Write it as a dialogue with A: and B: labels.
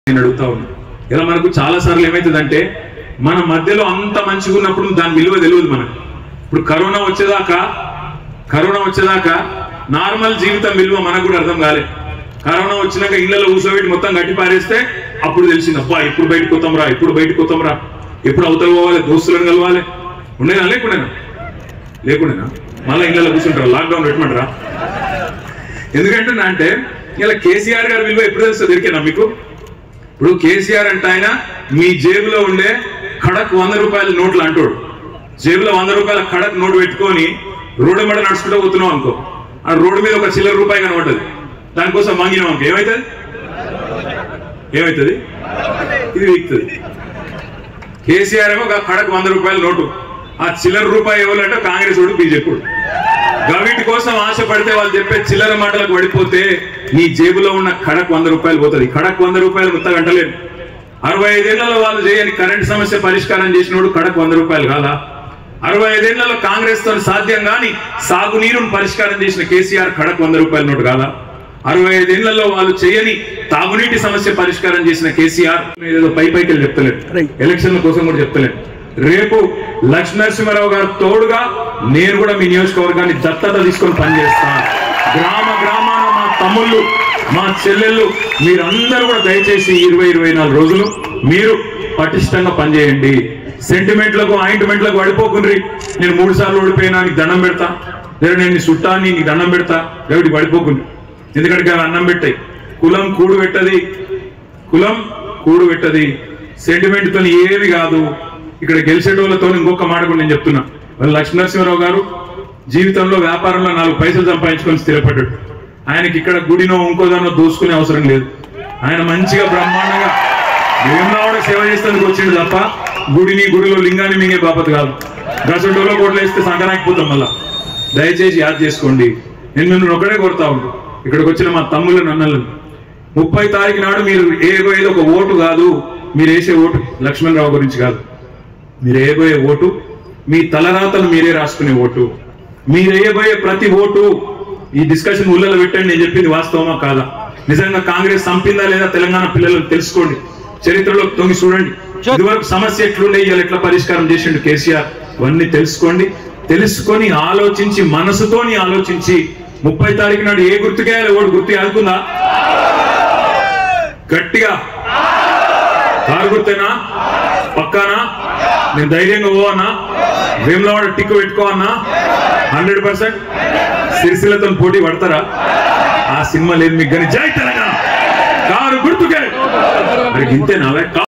A: నేను అడుగుతా ఉన్నా ఇలా మనకు చాలా సార్లు ఏమవుతుందంటే మన మధ్యలో అంత మంచిగా ఉన్నప్పుడు దాని విలువ తెలియదు మనకు ఇప్పుడు కరోనా వచ్చేదాకా కరోనా వచ్చేదాకా నార్మల్ జీవితం విలువ మనకు కూడా అర్థం కాలే కరోనా వచ్చినాక ఇళ్ళలో కూర్చోబెట్టి మొత్తం గట్టి పారేస్తే అప్పుడు తెలిసింది అబ్బా ఎప్పుడు బయటకు వస్తాం రా ఎప్పుడు బయటకు వస్తాం రా ఎప్పుడు అవతల పోవాలి దోస్తులను కలవాలి ఉండేనా లేకుండానా లేకుండానా మళ్ళీ ఇళ్ళలో కూర్చుంటారా లాక్డౌన్ పెట్టమంటారా ఎందుకంటే నా అంటే ఇలా కేసీఆర్ గారి విలువ ఎప్పుడు తెలుస్తుంది దొరికేనా మీకు ఇప్పుడు కేసీఆర్ అంటే ఆయన మీ జేబులో ఉండే ఖడక్ వంద రూపాయల నోట్లు అంటాడు జేబులో వంద రూపాయల ఖడక్ నోటు పెట్టుకొని రోడ్డు మీద నడుచుకుంటూ పోతున్నాం అనుకో ఆ రోడ్డు మీద ఒక చిల్లర రూపాయి కనబడ్డది దానికోసం మంగినాం అనుకో ఏమవుతుంది ఏమవుతుంది ఇది వీక్తుంది కేసీఆర్ ఏమో ఒక ఖడక్ వంద రూపాయల నోటు ఆ చిల్లర రూపాయి ఎవరంటే కాంగ్రెస్ వాడు బీజేపీ గవిటి కోసం ఆశపడితే వాళ్ళు చెప్పే చిల్లర మాటలకు పడిపోతే నీ జేబులో ఉన్న ఖడక్ వంద రూపాయలు పోతుంది ఖడక్ వంద రూపాయలు మొత్తం గంటలేదు అరవై ఐదేళ్లలో వాళ్ళు చేయని కరెంట్ సమస్య పరిష్కారం చేసినోడు కడకు వంద రూపాయలు కాదా అరవై ఐదేళ్లలో కాంగ్రెస్ తో సాధ్యం గాని సాగునీరును పరిష్కారం చేసిన కేసీఆర్ కడకు వంద రూపాయల నోటు కాదా అరవై ఐదేళ్లలో వాళ్ళు చేయని తాగునీటి సమస్య పరిష్కారం చేసిన కేసీఆర్ ఏదో పై పైకి వెళ్ళి చెప్తలేదు ఎలక్షన్ల కోసం కూడా చెప్తలేదు రేపు లక్ష్మీనరసింహారావు గారు తోడుగా నేను కూడా మీ నియోజకవర్గాన్ని దత్తత తీసుకొని పనిచేస్తాను గ్రామ గ్రామాన మా తమ్ముళ్ళు మా చెల్లెళ్ళు మీరందరూ కూడా దయచేసి ఇరవై ఇరవై నాలుగు రోజులు మీరు పటిష్టంగా పనిచేయండి సెంటిమెంట్లకు ఆయింట్మెంట్లకు పడిపోకుండ్రి నేను మూడు సార్లు ఓడిపోయినా నీకు దండం పెడతా లేదా నేను నీ చుట్టాన్ని నీకు దండం పెడతా కాబట్టి పడిపోకుండ్రి ఎందుకంటే అవి అన్నం పెట్టాయి కులం కూడు పెట్టది కులం కూడు పెట్టది సెంటిమెంట్ తో ఏమి కాదు ఇక్కడ గెలిచేటోళ్ళతో ఇంకొక మాట కూడా నేను చెప్తున్నా మరి లక్ష్మీనరసింహరావు గారు జీవితంలో వ్యాపారంలో నాలుగు పైసలు సంపాదించుకొని స్థిరపడ్డాడు ఆయనకి ఇక్కడ గుడినో ఇంకోదానో దోసుకునే అవసరం లేదు ఆయన మంచిగా బ్రహ్మాండంగా వేమనావాడ సేవ చేసేందుకు వచ్చిండు తప్ప గుడిని గుడిలో లింగాన్ని మింగే బాపత్ కాదు గసంటోలో కోట్లు వేస్తే సంకరాకపోతాం మళ్ళా దయచేసి యాద్ చేసుకోండి నేను మిమ్మల్ని ఒకటే కోరుతా ఉంటా ఇక్కడికి వచ్చిన మా తమ్ముళ్ళని అన్నలను ముప్పై తారీఖు నాడు మీరు ఏదో ఏదో ఒక ఓటు కాదు మీరు వేసే ఓటు లక్ష్మణ్ రావు గురించి కాదు మీరు వేయబోయే ఓటు మీ తలరాతలు మీరే రాసుకునే ఓటు మీరు వేయబోయే ప్రతి ఓటు ఈ డిస్కషన్ ఊళ్ళలో పెట్టండి నేను చెప్పింది వాస్తవమా కాదా నిజంగా కాంగ్రెస్ చంపిందా లేదా తెలంగాణ పిల్లలు తెలుసుకోండి చరిత్రలో తొంగి చూడండి ఇదివరకు సమస్య ఎట్లుండే ఇవాళ ఎట్లా పరిష్కారం చేసిండు కేసీఆర్ ఇవన్నీ తెలుసుకోండి తెలుసుకొని ఆలోచించి మనసుతోని ఆలోచించి ముప్పై తారీఖు నాడు ఏ గుర్తుకేయాలి ఓటు గుర్తు అనుకుందా గట్టిగా కారు గుర్తేనా పక్కానా నేను ధైర్యంగా పోవన్నా వేములవాడ టిక్కు పెట్టుకోవన్నా హండ్రెడ్ పర్సెంట్ సిరిసిల్లతో పోటీ పడతారా ఆ సినిమా లేదు మీకు కానీ జై తెలంగాణ కారు గుర్తుకే మరి ఇంతేనా